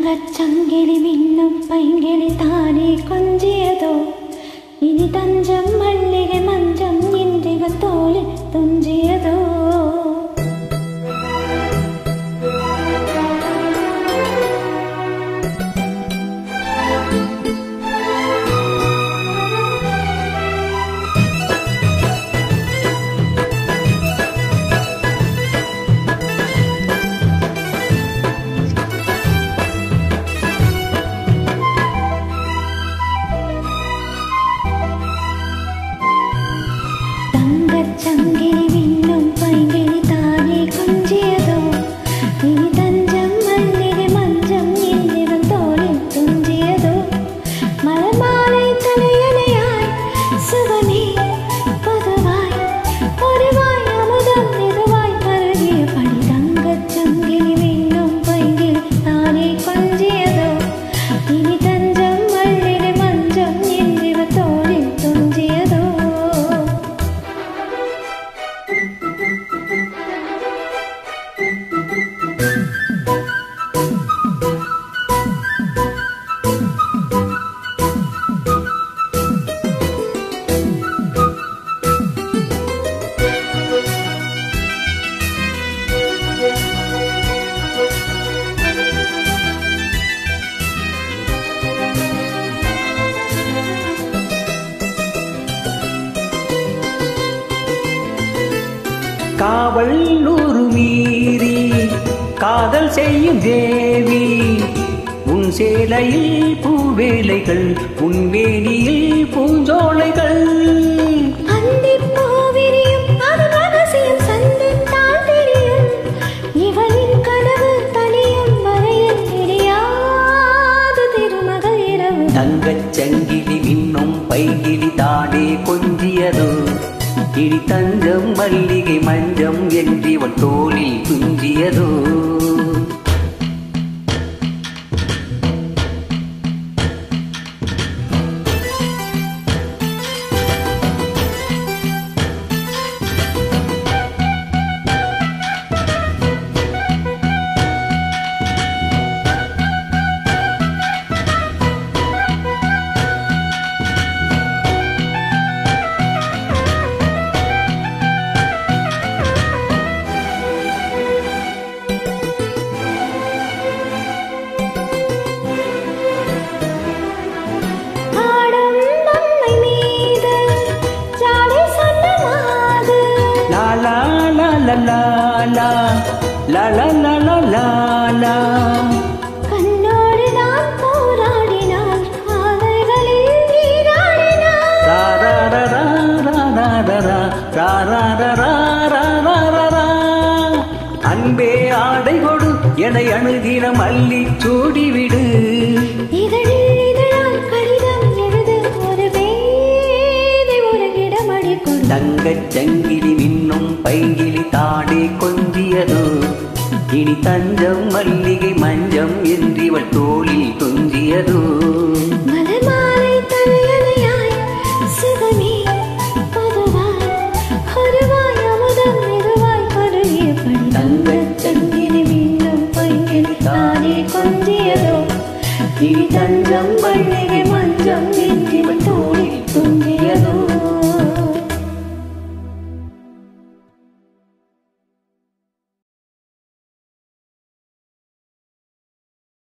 തങ്കച്ചങ്കിളി മിന്നും പൈങ്കിളി താനെ കൊഞ്ചിയതോ ഇനി തഞ്ചം മല്ലിക മഞ്ചം ഇന്ത്യക തോളിൽ തുഞ്ചിയതോ തങ്കച്ചങ്കിളി മിന്നും പൈങ്കിളി താനെ കൊഞ്ചിയതോ ഇനി തഞ്ചം മല്ലിക മഞ്ചം ഇന്ത്യക തോളിൽ തുഞ്ചിയതോ മലമാலை തലയണയായി സുഖമേ പദവായി ഒരുവായി അമുദം നിറവായി പരകിയ പടി തങ്കച്ചങ്കിളി മിന്നും പൈങ്കിളി താനെ കൊഞ്ചിയതോ ഇനി തഞ്ചം മല്ലിക മഞ്ചം ഇന്ത്യക തോളിൽ തുഞ്ചിയതോ காவல் நூறு மீறி காதல் செய்யும் தேவி உன் சேலையில் பூவேலைகள் உன் வேலியில் பூஞ்சோலைகள் அந்திப்பூவிரியும் அது ரகசியம் சந்தித்தால் தெரியும். இவளின் கனவு தனியும் வரையில் தெரியாது திருமகள் இரவு. தங்கச் சங்கிலி மின்னும் பைகிலி தானே கொஞ்சியதோ இனி தஞ்சம் மல்லிகை மஞ்சம் என்றிவள் தோளில் துஞ்சியதோ ஆடும் பொம்மை மீது ஜாடை சொன்ன மாது. லா லா லா லா லா லா லா லா லா லா லா லா கண்ணோடு நான் போராடினால் காதல்களில் நீராடினாள். ரா ரா ரா ரா ரா ரா ரா ரா ரா ரா ரா ரா ரா ரா ரா ரா. அன்பே ஆடை கொடு என அணுகின மல்லி சூடிவிடு இதழில் இதழால் கடிதம் எழுது ஒரு வேதை உறங்கிடம் அடிக்கொடு தங்கச் சங்கிலி மின்னும் பைங்கிலி தானே கொஞ்சியதோ இனி தஞ்சம் மல்லிகை மஞ்சம் என்றிவள் தோளில் துஞ்சியதோ